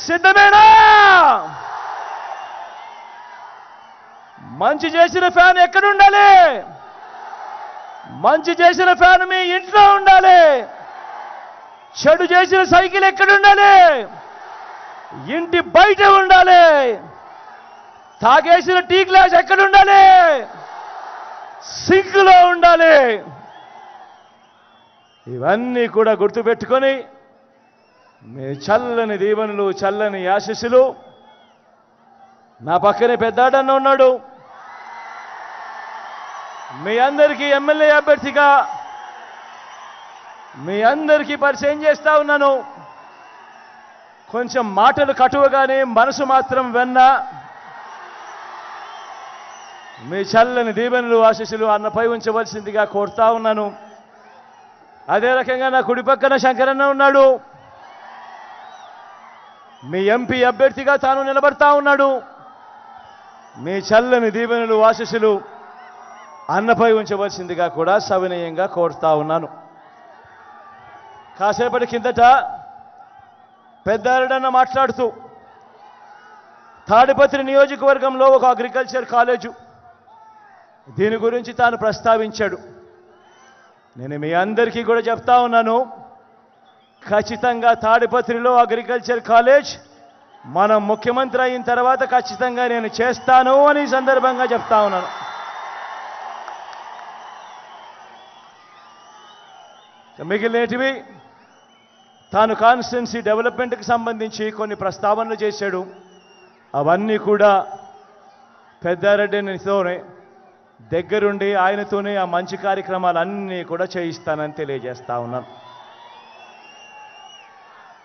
సిద్ధమేనా మంచి చేసిన ఫ్యాన్ ఎక్కడ ఉండాలి మంచి చేసిన ఫ్యాన్ మీ ఇంట్లో ఉండాలి చెడు చేసిన సైకిల్ ఎక్కడ ఉండాలి ఇంటి బయట ఉండాలి తాగేసిన టీ గ్లాస్ ఎక్కడ ఉండాలి సింక్లో ఉండాలి ఇవన్నీ కూడా గుర్తుపెట్టుకొని మీ చల్లని దీవెనలు చల్లని ఆశీస్సులు నా పక్కనే పెద్దాడన్న ఉన్నాడు మీ అందరికీ ఎమ్మెల్యే అభ్యర్థిగా మీ అందరికీ పరిచయం చేస్తా ఉన్నాను కొంచెం మాటలు కటువగానే మనసు మాత్రం వెన్న మీ చల్లని దీవెనలు ఆశీస్సులు అన్నపై ఉంచవలసిందిగా కోరుతా ఉన్నాను అదే రకంగా నా కుడి పక్కన శంకరన్న ఉన్నాడు మీ ఎంపీ అభ్యర్థిగా తాను నిలబడతా ఉన్నాడు మీ చల్లని దీవెనలు ఆశీస్సులు అన్నపై ఉంచవలసిందిగా కూడా సవినయంగా కోరుతా ఉన్నాను కాసేపటి కిందట పెద్దారెడన్న మాట్లాడుతూ తాడిపత్రి నియోజకవర్గంలో ఒక అగ్రికల్చర్ కాలేజు దీని గురించి తాను ప్రస్తావించాడు నేను మీ అందరికీ కూడా చెప్తా ఉన్నాను ఖచ్చితంగా తాడిపత్రిలో అగ్రికల్చర్ కాలేజ్ మన ముఖ్యమంత్రి అయిన తర్వాత ఖచ్చితంగా నేను చేస్తాను అని ఈ సందర్భంగా చెప్తా ఉన్నాను మిగిలినటివి తాను కాన్స్టిట్యున్సీ డెవలప్మెంట్కి సంబంధించి కొన్ని ప్రస్తావనలు చేశాడు అవన్నీ కూడా పెద్దారెడ్డితోనే దగ్గరుండి ఆయనతోనే ఆ మంచి కార్యక్రమాలన్నీ కూడా చేయిస్తానని తెలియజేస్తా ఉన్నాను